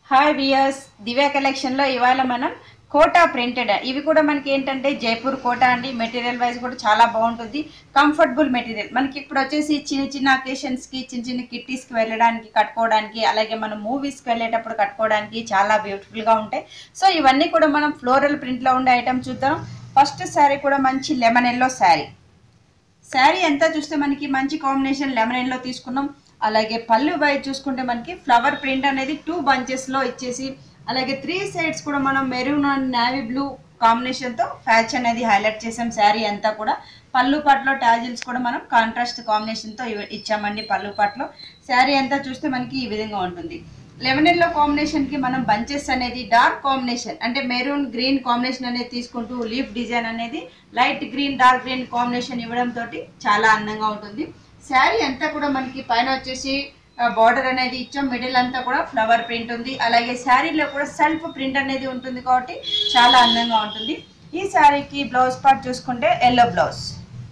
hi viewers దివ్య కలెక్షన్లో ఇవాళ మనం కోటా ప్రింటెడ్ ఇవి కూడా మనకి ఏంటంటే జైపూర్ కోటా అండి మెటీరియల్ వైజ్ కూడా చాలా బాగుంటుంది కంఫర్టబుల్ మెటీరియల్ మనకి ఇప్పుడు వచ్చేసి చిన్న చిన్న అకేషన్స్కి చిన్న చిన్న కిట్టీస్కి వెళ్ళడానికి కట్టుకోవడానికి అలాగే మనం మూవీస్కి వెళ్ళేటప్పుడు కట్టుకోవడానికి చాలా బ్యూటిఫుల్గా ఉంటాయి సో ఇవన్నీ కూడా మనం ఫ్లోరల్ ప్రింట్లో ఉండే ఐటమ్ చూద్దాం ఫస్ట్ శారీ కూడా మంచి లెమన్ ఎల్లో శారీ శారీ అంతా చూస్తే మనకి మంచి కాంబినేషన్ లెమన్ ఎల్లో తీసుకున్నాం అలాగే పళ్ళు వైజ్ చూసుకుంటే మనకి ఫ్లవర్ ప్రింట్ అనేది టూ బంచెస్లో ఇచ్చేసి అలాగే త్రీ సైడ్స్ కూడా మనం మెరూన్ అండ్ నావీ బ్లూ కాంబినేషన్తో ఫ్యాచ్ అనేది హైలైట్ చేసాం శారీ అంతా కూడా పళ్ళు పాటలో టాజిల్స్ కూడా మనం కాంట్రాస్ట్ కాంబినేషన్తో ఇచ్చామండి పళ్ళు పాటలో శారీ అంతా చూస్తే మనకి ఈ విధంగా ఉంటుంది లెమన్ ఎల్లో కాంబినేషన్కి మనం బంచెస్ అనేది డార్క్ కాంబినేషన్ అంటే మెరూన్ గ్రీన్ కాంబినేషన్ అనేది తీసుకుంటూ లీఫ్ డిజైన్ అనేది light green dark green combination ఇవ్వడం తోటి చాలా అందంగా ఉంటుంది శారీ అంతా కూడా మనకి పైన వచ్చేసి బార్డర్ అనేది ఇచ్చాం మిడిల్ అంతా కూడా ఫ్లవర్ ప్రింట్ ఉంది అలాగే శారీలో కూడా సెల్ఫ్ ప్రింట్ అనేది ఉంటుంది కాబట్టి చాలా అందంగా ఉంటుంది ఈ శారీకి బ్లౌజ్ పార్ట్ చూసుకుంటే ఎల్లో బ్లౌజ్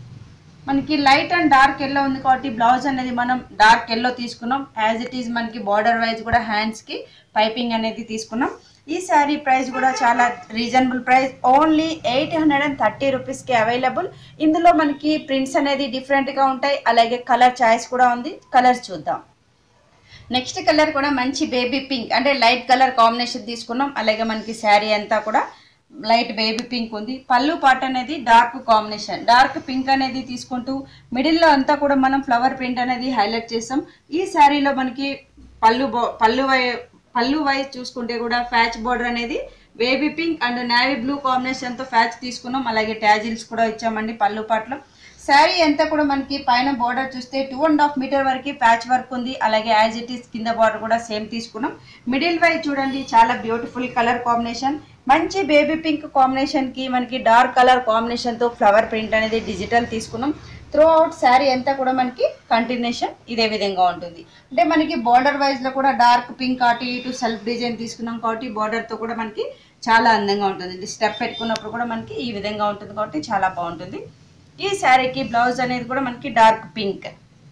మనకి లైట్ అండ్ డార్క్ ఎల్లో ఉంది కాబట్టి బ్లౌజ్ అనేది మనం డార్క్ ఎల్లో తీసుకున్నాం యాజ్ ఇట్ ఈజ్ మనకి బార్డర్ వైజ్ కూడా హ్యాండ్స్కి పైపింగ్ అనేది తీసుకున్నాం ఈ శారీ ప్రైస్ కూడా చాలా reasonable price only eight hundred and thirty రూపీస్కి అవైలబుల్ ఇందులో మనకి ప్రింట్స్ అనేది డిఫరెంట్గా ఉంటాయి అలాగే కలర్ చాయిస్ కూడా ఉంది కలర్స్ చూద్దాం నెక్స్ట్ కలర్ కూడా మంచి బేబీ పింక్ అంటే లైట్ కలర్ కాంబినేషన్ తీసుకున్నాం అలాగే మనకి శారీ అంతా కూడా లైట్ బేబీ పింక్ ఉంది పళ్ళు పాట అనేది డార్క్ కాంబినేషన్ డార్క్ పింక్ అనేది తీసుకుంటూ మిడిల్లో అంతా కూడా మనం ఫ్లవర్ ప్రింట్ అనేది హైలైట్ చేసాం ఈ శారీలో మనకి పళ్ళు బో పళ్ళు వై పళ్ళు వైజ్ చూసుకుంటే కూడా ఫ్యాచ్ బోర్డర్ అనేది baby pink and navy blue కాంబినేషన్తో ఫ్యాచ్ తీసుకున్నాం అలాగే ట్యాజిల్స్ కూడా ఇచ్చామండి పళ్ళు పాటలో శారీ అంతా కూడా మనకి పైన బార్డర్ చూస్తే టూ అండ్ హాఫ్ మీటర్ వరకు ప్యాచ్ వర్క్ ఉంది అలాగే యాజ్ ఇట్ ఈస్ కింద బార్డర్ కూడా సేమ్ తీసుకున్నాం మిడిల్ వైజ్ చూడండి చాలా బ్యూటిఫుల్ కలర్ కాంబినేషన్ మంచి బేబీ పింక్ కాంబినేషన్కి మనకి డార్క్ కలర్ కాంబినేషన్తో ఫ్లవర్ ప్రింట్ అనేది డిజిటల్ తీసుకున్నాం త్రూ అవుట్ శారీ అంతా కూడా మనకి కంటిన్యూషన్ ఇదే విధంగా ఉంటుంది అంటే మనకి బార్డర్ వైజ్లో కూడా డార్క్ పింక్ అటు ఇటు సెల్ఫ్ డిజైన్ తీసుకున్నాం కాబట్టి బార్డర్తో కూడా మనకి చాలా అందంగా ఉంటుంది స్టెప్ పెట్టుకున్నప్పుడు కూడా మనకి ఈ విధంగా ఉంటుంది కాబట్టి చాలా బాగుంటుంది ఈ శారీకి బ్లౌజ్ అనేది కూడా మనకి డార్క్ పింక్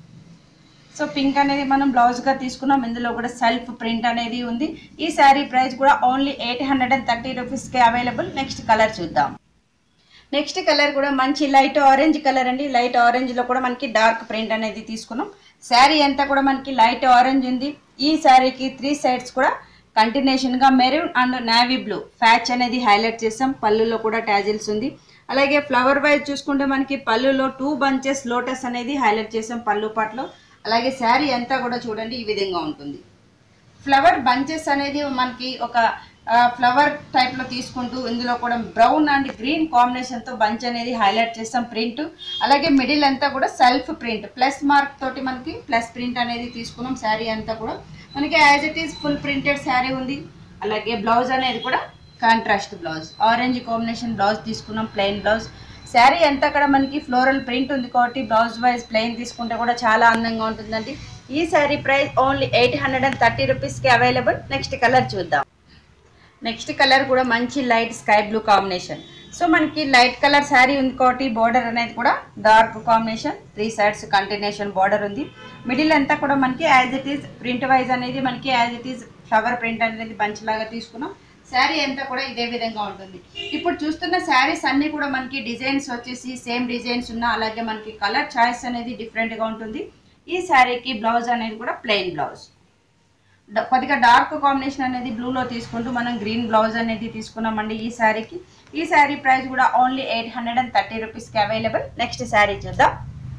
సో పింక్ అనేది మనం బ్లౌజ్గా తీసుకున్నాం ఇందులో కూడా సెల్ఫ్ ప్రింట్ అనేది ఉంది ఈ శారీ ప్రైస్ కూడా only eight hundred and thirty రూపీస్కి అవైలబుల్ నెక్స్ట్ కలర్ చూద్దాం నెక్స్ట్ కలర్ కూడా మంచి లైట్ ఆరెంజ్ కలర్ అండి లైట్ ఆరెంజ్లో కూడా మనకి డార్క్ ప్రింట్ అనేది తీసుకున్నాం శారీ అంతా కూడా మనకి లైట్ ఆరెంజ్ ఉంది ఈ శారీకి త్రీ సైడ్స్ కూడా కంటిన్యూషన్గా maroon and navy blue patch అనేది హైలైట్ చేసాం పళ్ళులో కూడా ట్యాజిల్స్ ఉంది అలాగే ఫ్లవర్ వైజ్ చూసుకుంటే మనకి పళ్ళులో టూ బంచెస్ లోటస్ అనేది హైలైట్ చేసాం పళ్ళు పాటలో అలాగే శారీ అంతా కూడా చూడండి ఈ విధంగా ఉంటుంది ఫ్లవర్ బంచెస్ అనేది మనకి ఒక ఫ్లవర్ టైప్లో తీసుకుంటూ ఇందులో కూడా బ్రౌన్ అండ్ గ్రీన్ కాంబినేషన్తో బంచ్ అనేది హైలైట్ చేస్తాం ప్రింట్ అలాగే మిడిల్ అంతా కూడా సెల్ఫ్ ప్రింట్ ప్లస్ మార్క్ తోటి మనకి ప్లస్ ప్రింట్ అనేది తీసుకున్నాం శారీ అంతా కూడా మనకి as it is full printed sari ఉంది అలాగే బ్లౌజ్ అనేది కూడా contrast blouse orange combination blouse తీసుకున్నాం ప్లెయిన్ బ్లౌజ్ శారీ అంతా కూడా మనకి ఫ్లోరల్ ప్రింట్ ఉంది కాబట్టి బ్లౌజ్ వైజ్ ప్లెయిన్ తీసుకుంటే కూడా చాలా అందంగా ఉంటుందండి ఈ sari price only eight hundred and thirty రూపీస్కి అవైలబుల్ నెక్స్ట్ కలర్ చూద్దాం నెక్స్ట్ కలర్ కూడా మంచి light sky blue combination so మనకి లైట్ కలర్ శారీ ఉంది కాబట్టి బార్డర్ అనేది కూడా dark combination three sides continuation border ఉంది మిడిల్ అంతా కూడా మనకి as it is print wise అనేది మనకి as it is flower print అనేది బంచ్ లాగా తీసుకున్నాం శారీ అంతా కూడా ఇదే విధంగా ఉంటుంది ఇప్పుడు చూస్తున్న శారీస్ అన్నీ కూడా మనకి డిజైన్స్ వచ్చేసి సేమ్ డిజైన్స్ ఉన్న అలాగే మనకి కలర్ చాయిస్ అనేది డిఫరెంట్గా ఉంటుంది ఈ శారీకి బ్లౌజ్ అనేది కూడా ప్లెయిన్ బ్లౌజ్ కొద్దిగా డార్క్ కాంబినేషన్ అనేది బ్లూలో తీసుకుంటూ మనం గ్రీన్ బ్లౌజ్ అనేది తీసుకున్నామండి ఈ శారీకి ఈ శారీ ప్రైస్ కూడా only eight hundred and thirty రూపీస్కి అవైలబుల్ నెక్స్ట్ శారీ చూద్దాం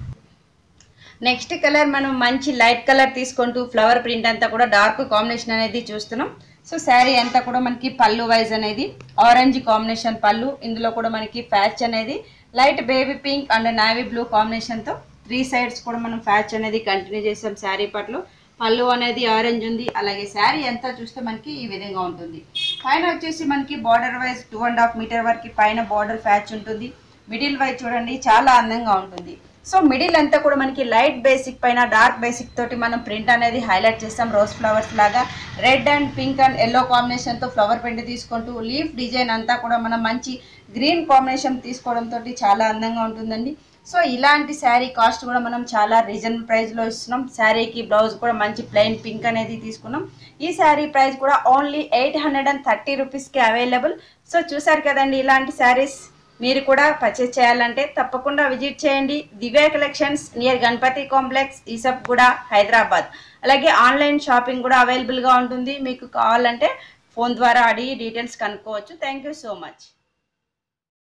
నెక్స్ట్ కలర్ మనం మంచి లైట్ కలర్ తీసుకుంటూ ఫ్లవర్ ప్రింట్ అంతా కూడా డార్క్ కాంబినేషన్ అనేది చూస్తున్నాం సో శారీ అంతా కూడా మనకి పళ్ళు వైజ్ అనేది ఆరెంజ్ కాంబినేషన్ పళ్ళు ఇందులో కూడా మనకి ఫ్యాచ్ అనేది light baby pink and navy blue కాంబినేషన్తో త్రీ సైడ్స్ కూడా మనం ఫ్యాచ్ అనేది కంటిన్యూ చేసాం శారీ పట్లు పళ్ళు అనేది ఆరెంజ్ ఉంది అలాగే శారీ అంతా చూస్తే మనకి ఈ విధంగా ఉంటుంది పైన వచ్చేసి మనకి border wise two and half metre వరకు పైన బార్డర్ ఫ్యాచ్ ఉంటుంది మిడిల్ వైజ్ చూడండి చాలా అందంగా ఉంటుంది సో మిడిల్ అంతా కూడా మనకి లైట్ బేసిక్ పైన డార్క్ బేసిక్ తోటి మనం ప్రింట్ అనేది హైలైట్ చేస్తాం రోజ్ ఫ్లవర్స్ లాగా red and pink and yellow కాంబినేషన్తో ఫ్లవర్ ప్రింట్ తీసుకుంటూ లీఫ్ డిజైన్ అంతా కూడా మనం మంచి గ్రీన్ కాంబినేషన్ తీసుకోవడంతో చాలా అందంగా ఉంటుందండి సో ఇలాంటి శారీ కాస్ట్ కూడా మనం చాలా రీజనబుల్ ప్రైస్లో ఇస్తున్నాం శారీకి బ్లౌజ్ కూడా మంచి ప్లెయిన్ పింక్ అనేది తీసుకున్నాం ఈ శారీ ప్రైస్ కూడా only eight hundred and thirty రూపీస్కి అవైలబుల్ సో చూసారు కదండి ఇలాంటి శారీస్ మీరు కూడా పర్చేస్ చేయాలంటే తప్పకుండా విజిట్ చేయండి Divya collections near Ganapati complex ఈసప్ కూడా హైదరాబాద్ అలాగే ఆన్లైన్ షాపింగ్ కూడా అవైలబుల్గా ఉంటుంది మీకు కావాలంటే ఫోన్ ద్వారా అడిగి డీటెయిల్స్ కనుక్కోవచ్చు థ్యాంక్ యూ సో మచ్